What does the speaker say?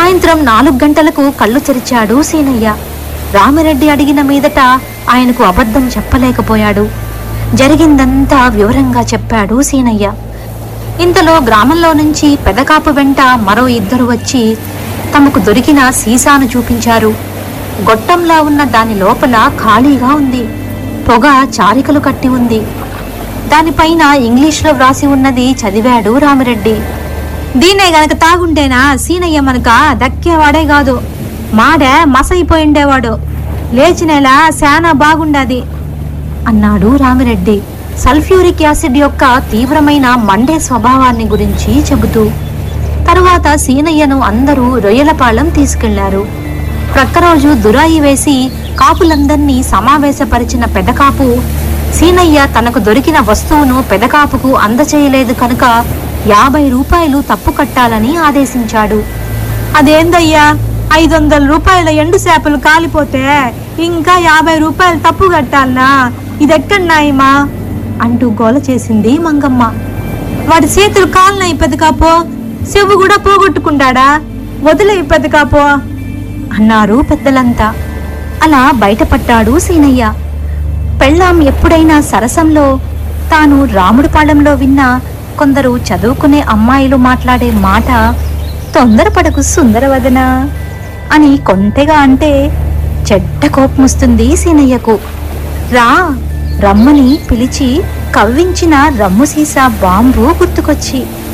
సాయంత్రం నాలుగు గంటలకు కళ్ళు తెరిచాడు సీనయ్య రామిరెడ్డి అడిగిన మీదట ఆయనకు అబద్ధం చెప్పలేకపోయాడు జరిగిందంతా వివరంగా చెప్పాడు సీనయ్య ఇంతలో గ్రామంలో నుంచి పెదకాపు వెంట మరో ఇద్దరు వచ్చి తమకు దొరికిన సీసాను చూపించారు గొట్టంలా ఉన్న దాని లోపల ఖాళీగా ఉంది పొగ చారికలు కట్టి ఉంది దానిపైన ఇంగ్లీష్లో వ్రాసి ఉన్నది చదివాడు రామిరెడ్డి దీన్నే గనక తాగుంటేనా సీనయ్య మనక దక్కేవాడే కాదు మాడే మసైపోయిండేవాడు లేచినేలా శానా బాగుండాది అన్నాడు రామిరెడ్డి సల్ఫ్యూరిక్ యాసిడ్ యొక్క తీవ్రమైన మండే స్వభావాన్ని గురించి చెబుతూ తరువాత సీనయ్యను అందరూ రొయ్యలపాళెం తీసుకెళ్లారు ప్రక్క రోజు దురాయి వేసి కాపులందర్నీ సమావేశపరిచిన పెదకాపు సీనయ్య తనకు దొరికిన వస్తువును పెదకాపుకు అందచేయలేదు కనుక యాభై రూపాయలు తప్పు కట్టాలని ఆదేశించాడు అదేందయ్యా ఐదు వందల రూపాయల ఎండు చేపలు కాలిపోతే ఇంకా యాభై రూపాయలు తప్పు కట్టాలనా ఇదెక్కడ నాయమా అంటూ గోల చేసింది మంగమ్మ వాడి చేతులు కాలునై పెదకాపో చెవు కూడా పోగొట్టుకుంటాడా వదిలే పెదకాపో అన్నారు పెద్దలంతా అలా బయటపడ్డాడు సీనయ్య పెళ్ళాం ఎప్పుడైనా సరసంలో తాను రాముడిపాళెంలో విన్న కొందరు చదువుకునే అమ్మాయిలు మాట్లాడే మాట తొందరపడకు సుందరవదన అని కొంటెగా అంటే చెడ్డ కోపమొస్తుంది సీనయ్యకు రా రమ్మని పిలిచి కవ్వించిన రమ్ము సీసా బాంబు గుర్తుకొచ్చి